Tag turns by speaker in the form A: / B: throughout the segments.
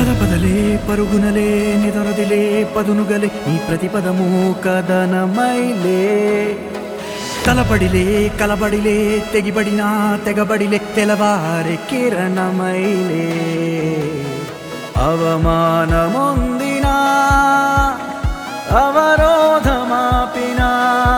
A: పదపదలే పరుగునలే నిదొరదిలే పదునుగలే నీ ప్రతిపదము కదనమైలే తలపడిలే కలబడిలే తెగిబడినా తెగబడిలే తెలవారే కిరణమైలే అవమానముందినా అవరోధమాపినా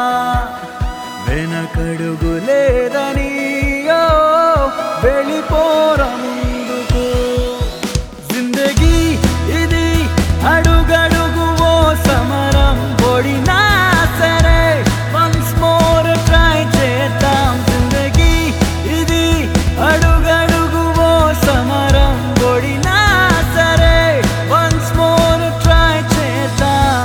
A: వెనకడుగు లేదని ఓ వెళ్ళిపోర ముందుకు జిందగీ ఇది అడుగడుగు ఓ సమరం పొడినా సరే వన్స్ మోర్ ట్రై చేద్దాం జిందగీ ఇది అడుగడుగు ఓ సమరం పొడినా సరే వన్స్ మోర్ ట్రై చేద్దాం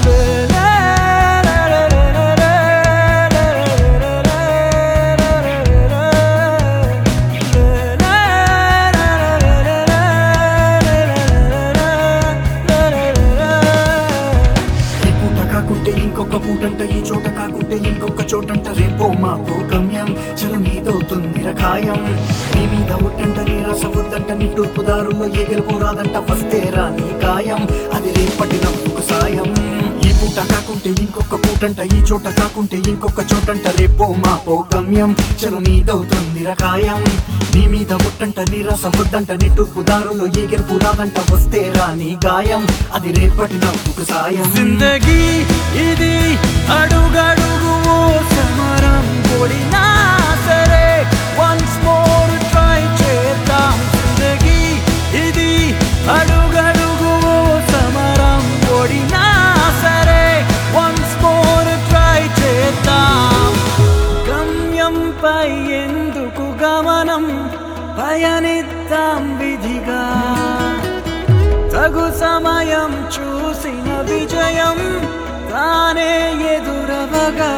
A: ఈ పూట కాకుంటే ఇంకొక పూటంట ఈ చోట కాకుంటే ఇంకొక చోటంట రేపో మాపో గమ్యం చలు మీదవుతుంది రకాయం నీ మీద ఒట్టంట నీ రసవద్దంట నీ తూర్పు దారుల్లో ఏ గెలుపు రాదంట వస్తే రాని గాయం అది రేపటి నవ్వుకు సాయం ఈ పూట కాకుంటే ఇంకొక పూటంట ఈ చోట కాకుంటే ఇంకొక చోటంట రేపో మాపో గమ్యం చలు మీదవుతుంది రకాయం నీ మీద ఒట్టంట నీ రసవద్దంట నీ తూర్పు దారుల్లో ఏ గెలుపు రాదంట వస్తే రాని గాయం అది రేపటి నవ్వుకు సాయం జిందగీ ఇది అడుగడుగు ఓ సమరం కొడినా సరే వన్స్ మోర్ ట్రై చేద్దాం జిందగీ ఇది అడుగడుగు ఓ సమరం కొడినా సరే వన్స్ మోర్ ట్రై చేద్దాం గమ్యంపై ఎందుకు గమనం పయనిద్దాం విధిగా తగు సమయం చూసిన విజయం తానే ఎదురవగా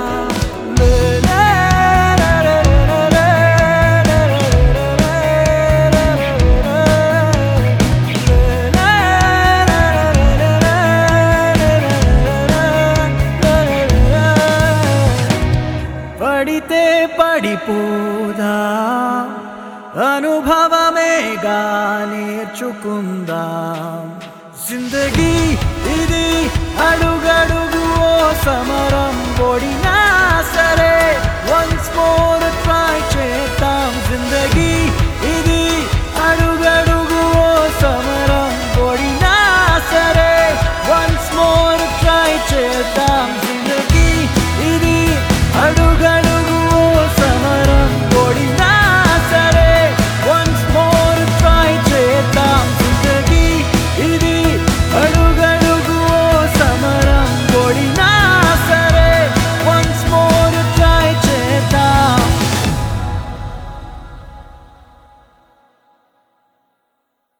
A: పడితే పడిపోదా అనుభవమేగా నేర్చుకుందాం జిందగీ ఇది అడుగడుగు ఓ సమరం పొడినా సరే వన్స్ మోర్